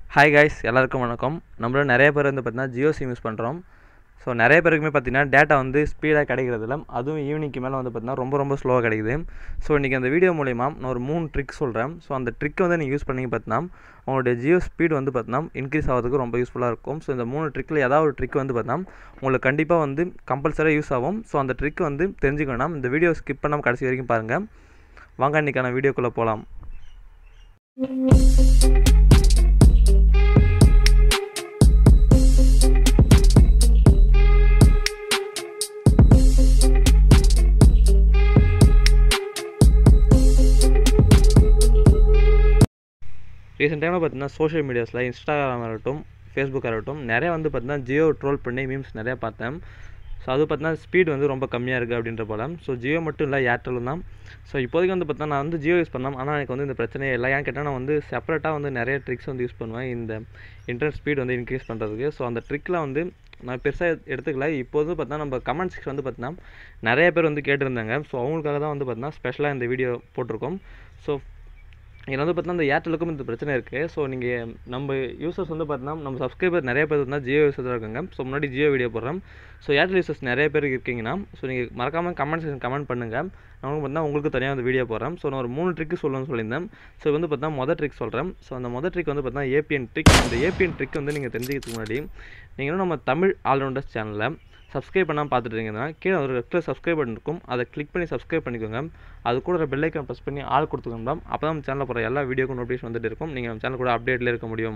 hi guys எல்லாருக்கும் வணக்கம் நம்மள நிறைய பேர் வந்து பார்த்தீங்கன்னா ஜியோ சிம் யூஸ் பண்ணுறோம் ஸோ நிறைய பேருக்குமே பார்த்தீங்கன்னா டேட்டா வந்து ஸ்பீடாக கிடைக்கிறதில்ல அதுவும் ஈவினிங்க்கு மேலே வந்து பார்த்தீங்கன்னா ரொம்ப ரொம்ப ஸ்லோவாக கிடைக்குது ஸோ இன்றைக்கி அந்த வீடியோ மூலிமா நான் ஒரு மூணு ட்ரிக் சொல்கிறேன் ஸோ அந்த ட்ரிக் வந்து நீங்கள் யூஸ் பண்ணி பார்த்தீங்கன்னா உங்களுடைய ஜியோ ஸ்பீடு வந்து பார்த்தீங்கன்னா இன்க்ரீஸ் ஆகிறதுக்கு ரொம்ப யூஸ்ஃபுல்லாக இருக்கும் ஸோ இந்த மூணு ட்ரிக்கில் ஏதாவது ஒரு ட்ரிக் வந்து பார்த்தீங்கன்னா உங்களுக்கு கண்டிப்பாக வந்து கம்பல்சரியாக யூஸ் ஆகும் ஸோ அந்த ட்ரிக் வந்து தெரிஞ்சுக்கணும் இந்த வீடியோ ஸ்கிப் பண்ணாமல் கடைசி வரைக்கும் பாருங்கள் வாங்க இன்றைக்கான வீடியோக்குள்ளே போகலாம் ரீசெண்ட் டைமில் பார்த்தீங்கன்னா சோஷியல் மீடியாஸில் இன்ஸ்டாகிராம் இருக்கட்டும் ஃபேஸ்புக்காக இருக்கட்டும் நிறைய வந்து பார்த்தீங்கன்னா ஜியோ ட்ரோல் பண்ணி மீம்ஸ் நிறையா பார்த்தேன் ஸோ அது பார்த்தீங்கன்னா ஸ்பீட் வந்து ரொம்ப கம்மியாக இருக்குது அப்படின்ற போல ஸோ ஜியோ மட்டும் இல்லை ஏர்டெலும் தான் ஸோ இப்போதைக்கு வந்து பார்த்தீங்கன்னா நான் வந்து ஜியோ யூஸ் பண்ணேன் ஆனால் எனக்கு வந்து இந்த பிரச்சனையே இல்லை ஏன் கேட்டால் நான் வந்து செப்பரேட்டாக வந்து நிறைய ட்ரிக்ஸ் வந்து யூஸ் பண்ணுவேன் இந்த இன்டர்நெட் ஸ்பீட் வந்து இன்க்ரீஸ் பண்ணுறதுக்கு ஸோ அந்த ட்ரிக்கில் வந்து நான் பெருசாக எடுத்துக்கல இப்போ வந்து பார்த்தீங்கன்னா நம்ம கமெண்ட் செக்ஷன் வந்து பார்த்தீங்கன்னா நிறைய பேர் வந்து கேட்டிருந்தாங்க ஸோ அவங்களுக்காக தான் வந்து பார்த்தீங்கன்னா ஸ்பெஷலாக இந்த வீடியோ போட்டிருக்கோம் ஸோ இதில் வந்து பார்த்தீங்கன்னா இந்த ஏர்டெலுக்கும் இந்த பிரச்சனை இருக்குது ஸோ நீங்கள் நம்ம யூசர்ஸ் வந்து பார்த்தீங்கன்னா நம்ம சப்ஸ்கிரைபர் நிறைய பேர் இருந்தால் ஜியோ யூசர்ஸாக இருக்காங்க ஸோ முன்னாடி ஜியோ வீடியோ போடுறேன் ஸோ ஏர்டெல் யூசர்ஸ் நிறைய பேர் இருக்கீங்கன்னா ஸோ நீங்கள் மறக்காமல் கமெண்ட் செக்ஷன் கமெண்ட் பண்ணுங்கள் நான் வந்து பார்த்தீங்கன்னா உங்களுக்கு தனியாக வந்து வீடியோ போடுறேன் ஸோ நான் ஒரு மூணு ட்ரிக்கு சொல்லணும்னு சொல்லியிருந்தேன் ஸோ வந்து பார்த்தீங்கன்னா மொதல் ட்ரிக் சொல்கிறேன் ஸோ அந்த மொதல் ட்ரிக் வந்து பார்த்தீங்கன்னா ஏபிஎன் ட்ரிக் அந்த ஏபிஎன் ட்ரிக் வந்து நீங்கள் தெரிஞ்சுக்கிறதுக்கு முன்னாடி நீங்கள் இன்னும் நம்ம தமிழ் ஆல்ரவுண்டர்ஸ் சேனலில் சப்ஸ்கிரைப் பண்ணாமல் பார்த்துட்டு இருக்கீங்கன்னா கீழே ஒரு ரெஃப்டில் சப்ஸ்கிரைப் பட்டன் இருக்கும் அதை கிளிக் பண்ணி சப்ஸ்கிரைப் பண்ணிக்கோங்க அது கூட ஒரு பெல் ஐக்கன் ப்ரெஸ் பண்ணி ஆள் கொடுத்துக்கோங்க அப்போ தான் நம்ம சேனலில் போகிற எல்லா வீடியோக்கும் நோட்டிஃபிகேஷன் வந்துட்டு இருக்கும் நீங்கள் நம்ம சேனல் கூட அப்டேட்டில் இருக்க முடியும்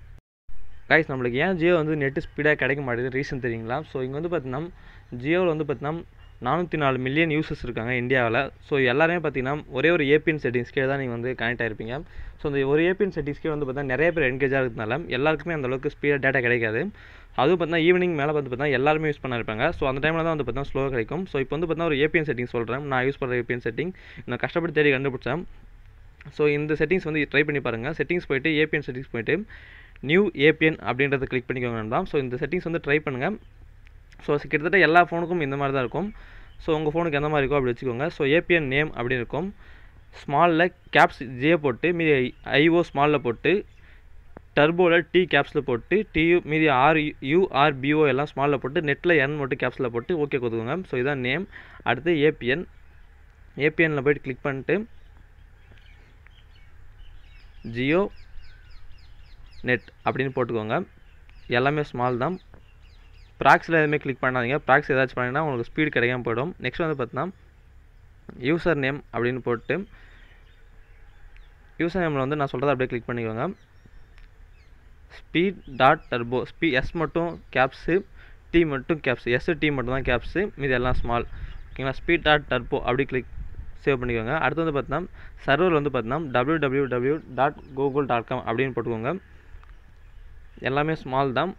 கைஸ் நம்மளுக்கு ஏன் ஜியோ வந்து நெட்டு ஸ்பீடாக கிடைக்க மாட்டேங்குது ரீசன் தெரியுங்களா ஸோ இங்கே வந்து பார்த்தீங்கன்னா ஜியோவில் வந்து பார்த்தீங்கன்னா நானூற்றி நாலு மில்லியன் யூசர்ஸ் இருக்காங்க இந்தியாவில் ஸோ எல்லாருமே பார்த்தீங்கன்னா ஒரே ஒரு ஏபிஎன் செட்டிங்ஸ் கீழே தான் நீங்கள் வந்து கனெக்ட் ஆகிருப்பீங்க ஸோ இந்த ஒரு ஏபிஎன் செட்டிங்ஸ் கீழே வந்து பார்த்தீங்கன்னா நிறைய பேர் என்கேஜாக இருக்கிறதுனால எல்லாருக்குமே அந்த அளவுக்கு ஸ்பீடாக டேட்டா கிடைக்காது அதுவும் பார்த்தீங்கன்னா ஈவினிங் மேலே வந்து பார்த்தீங்கன்னா எல்லாருமே யூஸ் பண்ண இருப்பாங்க ஸோ அந்த டைமில் தான் வந்து பார்த்தீங்கன்னா ஸ்லோவாக கிடைக்கும் ஸோ இப்போ வந்து பார்த்தீங்கன்னா ஒரு ஏபிஎன் செட்டிங் சொல்கிறேன் நான் யூஸ் பண்ணுற ஏபிஎன் செட்டிங் நான் கஷ்டப்பட்டு தேடி கண்டுபிடிச்சேன் ஸோ இந்த செட்டிங்ஸ் வந்து ட்ரை பண்ணி பாருங்கள் செட்டிங்ஸ் போயிட்டு ஏபிஎன் செட்டிங்ஸ் போயிட்டு நியூ ஏபிஎன் அப்படின்றத கிளிக் பண்ணிக்கோங்க தான் ஸோ இந்த செட்டிங்ஸ் வந்து ட்ரை பண்ணுங்கள் ஸோ கிட்டத்தட்ட எல்லா ஃபோனுக்கும் இந்த மாதிரி தான் இருக்கும் ஸோ உங்கள் ஃபோனுக்கு எந்த மாதிரி இருக்கோ அப்படி வச்சுக்கோங்க ஸோ ஏபிஎன் நேம் அப்படின்னு இருக்கும் ஸ்மாலில் கேப்ஸ் ஜே போட்டு மீதி ஐஓ ஸ்மாலில் போட்டு டர்போவில் டி கேப்ஸில் போட்டு டியூ மீதி ஆர் யூ ஆர் பிஓ எல்லாம் ஸ்மாலில் போட்டு நெட்டில் என் மட்டும் கேப்ஸில் போட்டு ஓகே கொடுத்துக்கோங்க ஸோ இதான் நேம் அடுத்து ஏபிஎன் ஏபிஎனில் போய்ட்டு கிளிக் பண்ணிட்டு ஜியோ நெட் அப்படின்னு போட்டுக்கோங்க எல்லாமே ஸ்மால் தான் ப்ராக்ஸில் எதுவுமே கிளிக் பண்ணாதீங்க ப்ராக்ஸ் ஏதாச்சும் பண்ணிங்கன்னா உங்களுக்கு ஸ்பீடு கிடைக்காம போயிடும் நெக்ஸ்ட் வந்து பார்த்தீங்கன்னா யூசர் நேம் அப்படின்னு போட்டு யூசர் நேமில் வந்து நான் சொல்கிறத அப்படியே கிளிக் பண்ணிக்கோங்க ஸ்பீட் டாட் டர்போ ஸ்பீ எஸ் மட்டும் கேப்ஸு டி மட்டும் கேப்ஸ் எஸ் டி மட்டும் தான் கேப்ஸு மீது எல்லாம் ஸ்மால் ஓகேங்களா ஸ்பீட் டாட் டர்போ அப்படி கிளிக் சேவ் பண்ணிக்கோங்க அடுத்து வந்து பார்த்தீங்கன்னா சர்வர் வந்து பார்த்தீங்கன்னா W W W dot Google dot com அப்படின்னு போட்டுக்கோங்க எல்லாமே ஸ்மால் தான்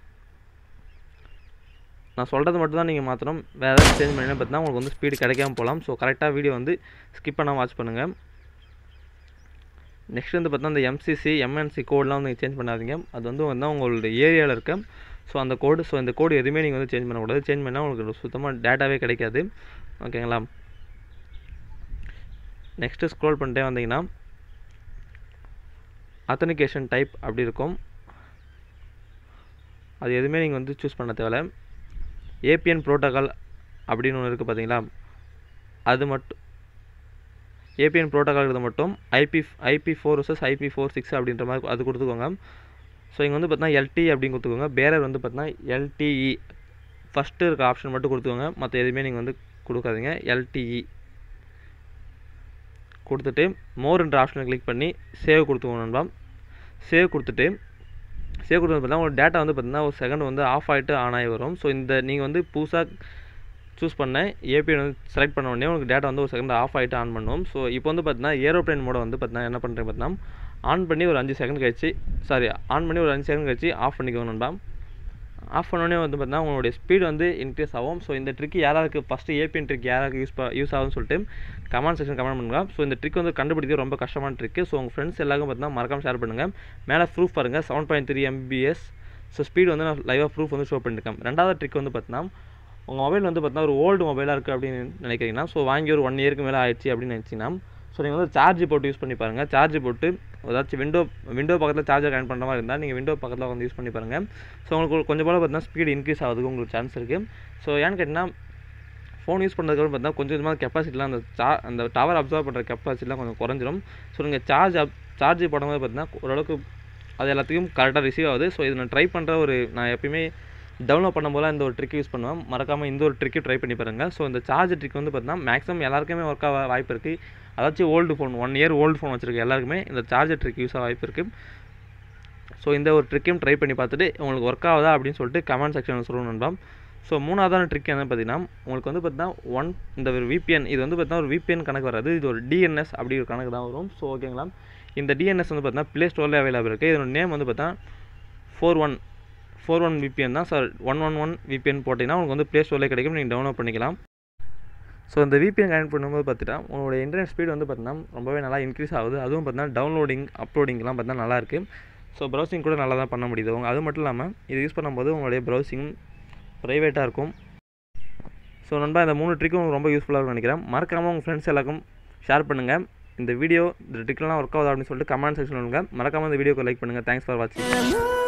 நான் சொல்கிறது மட்டும் தான் நீங்கள் மாற்றணும் வேறு ஏதாவது சேஞ்ச் பண்ணினா பார்த்தீங்கன்னா உங்களுக்கு வந்து ஸ்பீடு கிடைக்காம போகலாம் ஸோ கரெக்டாக வீடியோ வந்து ஸ்கிப் பண்ணால் வாட்ச் பண்ணுங்கள் நெக்ஸ்ட் வந்து பார்த்தீங்கன்னா இந்த எம்சிசி எம்என்சி கோடெலாம் வந்து சேஞ்ச் பண்ணாதீங்க அது வந்து வந்து உங்களுடைய ஏரியாவில் இருக்க ஸோ அந்த கோடு ஸோ இந்த கோடு எதுவுமே நீங்கள் வந்து சேஞ்ச் பண்ணக்கூடாது சேஞ்ச் பண்ணால் உங்களுக்கு சுத்தமாக டேட்டாவே கிடைக்காது ஓகேங்களா நெக்ஸ்ட்டு ஸ்க்ரோல் பண்ணிட்டே வந்தீங்கன்னா அத்தனிகேஷன் டைப் அப்படி இருக்கும் அது எதுவுமே நீங்கள் வந்து சூஸ் பண்ண தேவையில்ல ஏபிஎன் ப்ரோட்டோகால் அப்படின்னு ஒன்று இருக்குது பார்த்தீங்களா அது மட்டும் ஏபிஎன் ப்ரோட்டோகால் இருக்கிறது மட்டும் IP IP four versus IP four six அப்படின்ற மாதிரி அது கொடுத்துக்கோங்க ஸோ இங்கே வந்து பார்த்தீங்கன்னா எல்டி அப்படின்னு கொடுத்துக்கோங்க பேரர் வந்து பார்த்தீங்கன்னா எல்டிஇ ஃபஸ்ட்டு இருக்க ஆப்ஷன் மட்டும் கொடுத்துக்கோங்க மற்ற எதுவுமே நீங்கள் வந்து கொடுக்காதீங்க எல்டிஇ கொடுத்துட்டு மோர்ன்ற ஆப்ஷனை கிளிக் பண்ணி சேவ் கொடுத்துக்கோங்க நண்பா சேவ் கொடுத்துட்டு சேவ் கொடுத்து பார்த்தா உங்களுக்கு டேட்டா வந்து பார்த்திங்கன்னா ஒரு செகண்ட் வந்து ஆஃப் ஆகிட்டு ஆன் ஆகி வரும் ஸோ இந்த நீங்கள் வந்து புதுசாக சூஸ் பண்ண ஏபிஎன் வந்து செலக்ட் பண்ண உடனே உங்களுக்கு டேட்டா வந்து ஒரு செகண்ட் ஆஃப் ஆகிட்டு ஆன் பண்ணும் ஸோ இப்போ வந்து பார்த்தீங்கன்னா ஏரோப்ளைன் மோட வந்து பார்த்தீங்கன்னா என்ன பண்ணுறேன் பார்த்தீங்கன்னா ஆன் பண்ணி ஒரு அஞ்சு செகண்ட் கழிச்சு சாரி ஆன் பண்ணி ஒரு அஞ்சு செகண்ட் கழிச்சு ஆஃப் பண்ணிக்கோங்க நண்பா ஆஃப் பண்ணோடனே வந்து பார்த்தீங்கன்னா உங்களுடைய ஸ்பீட் வந்து இன்க்ரீஸ் ஆகும் ஸோ இந்த ட்ரிக் யாராருக்கு ஃபஸ்ட்டு ஏபிஎன் ட்ரிக் யாராருக்கு யூஸ் யூஸ் ஆகும்னு சொல்லிட்டு கமெண்ட் செக்ஷன் கமெண்ட் பண்ணுங்கள் ஸோ இந்த ட்ரிக் வந்து கண்டுபிடிக்கிறது ரொம்ப கஷ்டமான ட்ரிக்கு ஸோ உங்கள் ஃப்ரெண்ட்ஸ் எல்லாருக்கும் பார்த்தீங்கன்னா மறக்காம ஷேர் பண்ணுங்கள் மேலே ப்ரூஃப் பாருங்கள் seven point three MBS so speed வந்து நான் லைவாக ப்ரூஃப் வந்து ஷோ பண்ணியிருக்கேன் ரெண்டாவது ட்ரிக் வந்து பார்த்தீங்கன்னா உங்கள் மொபைல் வந்து பார்த்தீங்கன்னா ஒரு ஓல்டு மொபைலாக இருக்குது அப்படின்னு நினைக்கிறீங்கன்னா ஸோ வாங்கி ஒரு ஒன் இயருக்கு மேலே ஆயிடுச்சு அப்படின்னு நினச்சிங்கன்னா ஸோ நீங்கள் வந்து சார்ஜ் போட்டு யூஸ் பண்ணி பாருங்கள் சார்ஜ் போட்டு ஏதாச்சும் விண்டோ விண்டோ பக்கத்தில் சார்ஜர் கனெக்ட் பண்ணுற மாதிரி இருந்தால் நீங்கள் விண்டோ பக்கத்தில் வந்து யூஸ் பண்ணி பாருங்கள் ஸோ உங்களுக்கு கொஞ்சம் போல் பார்த்தீங்கன்னா ஸ்பீடு இன்க்ரீஸ் ஆகுதுக்கு உங்களுக்கு சான்ஸ் இருக்குது ஸோ ஏன்னு கேட்டிங்கன்னா ஃபோன் யூஸ் பண்ணுறதுக்கு பார்த்தா கொஞ்சம் கொஞ்சமாக கெப்பாசிட்டிலாம் அந்த சா அந்த டவர் அப்சர்வ் பண்ணுற கெப்பாசிட்டிலாம் கொஞ்சம் குறைஞ்சிரும் ஸோ நீங்கள் சார்ஜ் அப் சார்ஜ் போடும்போது பார்த்தீங்கன்னா ஓரளவுக்கு அது எல்லாத்துக்கும் கரெக்டாக ரிசீவ் ஆகுது ஸோ இது நான் ட்ரை பண்ணுற ஒரு நான் எப்பயுமே டவுன்லோட் பண்ணும்போது இந்த ஒரு ட்ரிக் யூஸ் பண்ணுவேன் மறக்காமல் இந்த ஒரு ட்ரிக்கு ட்ரை பண்ணி பாருங்கள் ஸோ இந்த சார்ஜ் ட்ரிக் வந்து பார்த்தீங்கன்னா மேக்ஸிமம் எல்லாருக்குமே ஒர்க் ஆக வாய்ப்பு இருக்குது அதாச்சும் old phone one year old phone வச்சிருக்க எல்லாருக்குமே இந்த சார்ஜர் ட்ரிக் யூஸ் ஆக வாய்ப்பு இருக்குது ஸோ இந்த ஒரு ட்ரிக்கையும் ட்ரை பண்ணி பார்த்துட்டு உங்களுக்கு ஒர்க் ஆகுதா அப்படின்னு சொல்லிட்டு கமெண்ட் செக்ஷனில் சொல்லணும் நண்பா ஸோ மூணாவதான ட்ரிக் என்ன பார்த்தீங்கன்னா உங்களுக்கு வந்து பார்த்தீங்கன்னா ஒன் இந்த ஒரு விபிஎன் இது வந்து பார்த்தீங்கன்னா ஒரு விபிஎன் கணக்கு வராது இது ஒரு டிஎன்எஸ் அப்படி ஒரு கணக்கு தான் வரும் ஸோ ஓகேங்களா இந்த டிஎன்எஸ் வந்து பார்த்தீங்கன்னா ப்ளே ஸ்டோரில் அவைலபிள் இருக்குது இதோட நேம் வந்து பார்த்தீங்கன்னா four one four one VPN தான் sir one one one VPN போட்டிங்கன்னா உங்களுக்கு வந்து ப்ளே ஸ்டோரில் கிடைக்கும் நீங்கள் டவுன்லோட் பண்ணிக்கலாம் ஸோ இந்த விபிஎன் கனெக்ட் பண்ணும்போது பார்த்துட்டா உங்களோட இன்டர்நெட் ஸ்பீடு வந்து பார்த்தீங்கன்னா ரொம்பவே நல்லா இன்க்ரீஸ் ஆகுது அதுவும் பார்த்தீங்கன்னா டவுன்லோடிங் அப்லோடிங்லாம் பார்த்தீங்கன்னா நல்லா இருக்குது ஸோ ப்ரௌசிங் கூட நல்லா தான் பண்ண முடியுது உங்க அது மட்டும் இல்லாமல் இது யூஸ் பண்ணும்போது உங்களுடைய ப்ரௌசிங் ப்ரைவேட்டாக இருக்கும் ஸோ நண்பா இந்த மூணு ட்ரிக்கும் உங்களுக்கு ரொம்ப யூஸ்ஃபுல்லாக இருக்கும்னு நினைக்கிறேன் மறக்காமல் உங்கள் ஃப்ரெண்ட்ஸ் எல்லாருக்கும் ஷேர் பண்ணுங்கள் இந்த வீடியோ இந்த ட்ரிக்லாம் ஒர்க் ஆகுது அப்படின்னு சொல்லிட்டு கமெண்ட் செக்ஷன் பண்ணுங்கள் மறக்காமல் இந்த வீடியோக்கு லைக் பண்ணுங்கள் தேங்க்ஸ் ஃபார் வாட்சிங்